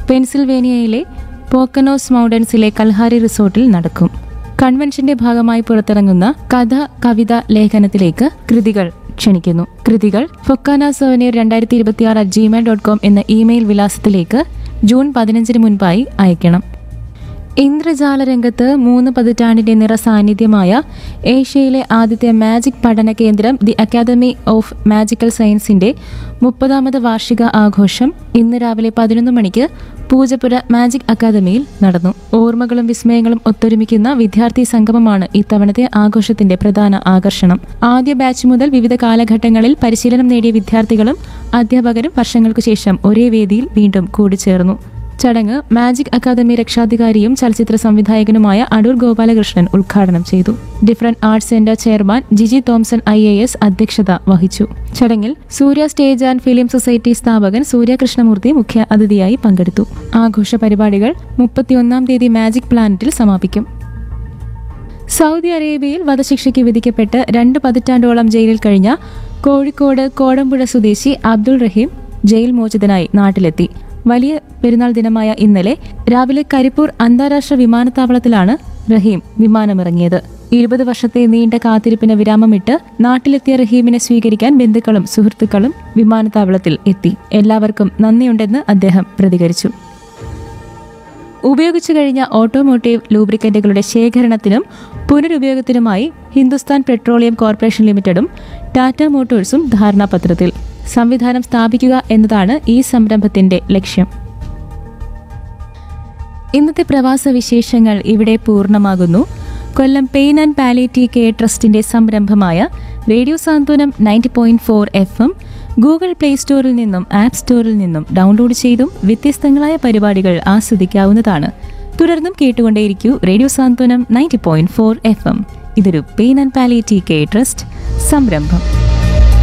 പെൻസിൽവേനിയയിലെ പോക്കനോസ് മൗണ്ടൻസിലെ Kalahari റിസോർട്ടിൽ നടക്കും കൺവെൻഷന്റെ ഭാഗമായി പുറത്തിറങ്ങുന്ന കഥ കവിത ലേഖനത്തിലേക്ക് കൃതികൾ ക്ഷണിക്കുന്നു കൃതികൾ ഫൊക്കാന സോവനിയർ രണ്ടായിരത്തി ഇരുപത്തിയാറ് അറ്റ് ജിമെയിൽ ഡോട്ട് കോം എന്ന ഇമെയിൽ വിലാസത്തിലേക്ക് ജൂൺ പതിനഞ്ചിന് മുൻപായി അയക്കണം ഇന്ദ്രജാല രംഗത്ത് മൂന്ന് പതിറ്റാണ്ടിന്റെ നിറസാന്നിധ്യമായ ഏഷ്യയിലെ ആദ്യത്തെ മാജിക് പഠന കേന്ദ്രം ദി അക്കാദമി ഓഫ് മാജിക്കൽ സയൻസിന്റെ മുപ്പതാമത് വാർഷിക ആഘോഷം ഇന്ന് രാവിലെ പതിനൊന്ന് മണിക്ക് പൂജപ്പുര മാജിക് അക്കാദമിയിൽ നടന്നു ഓർമ്മകളും വിസ്മയങ്ങളും ഒത്തൊരുമിക്കുന്ന വിദ്യാർത്ഥി സംഗമമാണ് ഇത്തവണത്തെ ആഘോഷത്തിന്റെ പ്രധാന ആകർഷണം ആദ്യ ബാച്ച് മുതൽ വിവിധ കാലഘട്ടങ്ങളിൽ പരിശീലനം നേടിയ വിദ്യാർത്ഥികളും അധ്യാപകരും വർഷങ്ങൾക്കു ശേഷം ഒരേ വേദിയിൽ വീണ്ടും കൂടിച്ചേർന്നു ചടങ്ങ് മാജിക് അക്കാദമി രക്ഷാധികാരിയും ചലച്ചിത്ര സംവിധായകനുമായ അടൂർ ഗോപാലകൃഷ്ണൻ ഉദ്ഘാടനം ചെയ്തു different arts centre chairman Jiji Thomson I A S അധ്യക്ഷത വഹിച്ചു ചടങ്ങിൽ Surya stage and film society സ്ഥാപകൻ സൂര്യ കൃഷ്ണമൂർത്തി മുഖ്യ അതിഥിയായി പങ്കെടുത്തു ആഘോഷ പരിപാടികൾ മുപ്പത്തിയൊന്നാം തീയതി മാജിക് പ്ലാനറ്റിൽ സമാപിക്കും സൗദി അറേബ്യയിൽ വധശിക്ഷയ്ക്ക് വിധിക്കപ്പെട്ട് രണ്ട് പതിറ്റാണ്ടോളം ജയിലിൽ കഴിഞ്ഞ കോഴിക്കോട് കോടമ്പുഴ സ്വദേശി അബ്ദുൾ റഹീം ജയിൽ മോചിതനായി നാട്ടിലെത്തി വലിയ പെരുന്നാൾ ദിനമായ ഇന്നലെ രാവിലെ കരിപ്പൂർ അന്താരാഷ്ട്ര വിമാനത്താവളത്തിലാണ് റഹീം വിമാനമിറങ്ങിയത് ഇരുപത് വർഷത്തെ നീണ്ട കാത്തിരിപ്പിന് വിരാമമിട്ട് നാട്ടിലെത്തിയ റഹീമിനെ സ്വീകരിക്കാൻ ബന്ധുക്കളും സുഹൃത്തുക്കളും വിമാനത്താവളത്തിൽ എത്തി എല്ലാവർക്കും നന്ദിയുണ്ടെന്ന് അദ്ദേഹം പ്രതികരിച്ചു ഉപയോഗിച്ചു കഴിഞ്ഞ ഓട്ടോമോട്ടീവ് ലൂബ്രിക്കന്റുകളുടെ ശേഖരണത്തിനും പുനരുപയോഗത്തിനുമായി ഹിന്ദുസ്ഥാൻ പെട്രോളിയം കോർപ്പറേഷൻ ലിമിറ്റഡും ടാറ്റ മോട്ടോഴ്സും ധാരണാപത്രത്തിൽ സംവിധാനം സ്ഥാപിക്കുക എന്നതാണ് ഈ സംരംഭത്തിന്റെ ലക്ഷ്യം ഇന്നത്തെ പ്രവാസ വിശേഷങ്ങൾ ഇവിടെ പൂർണ്ണമാകുന്നു Kollam pain and palliative care ട്രസ്റ്റിന്റെ സംരംഭമായ radio Santhwanam ninety point four F M Google play സ്റ്റോറിൽ നിന്നും ആപ്പ് സ്റ്റോറിൽ നിന്നും ഡൗൺലോഡ് ചെയ്തും വ്യത്യസ്തങ്ങളായ പരിപാടികൾ ആസ്വദിക്കാവുന്നതാണ് തുടർന്നും കേട്ടുകൊണ്ടേയിരിക്കൂ radio Santhwanam ninety point four F M ഇതൊരു pain and palliative care trust സംരംഭം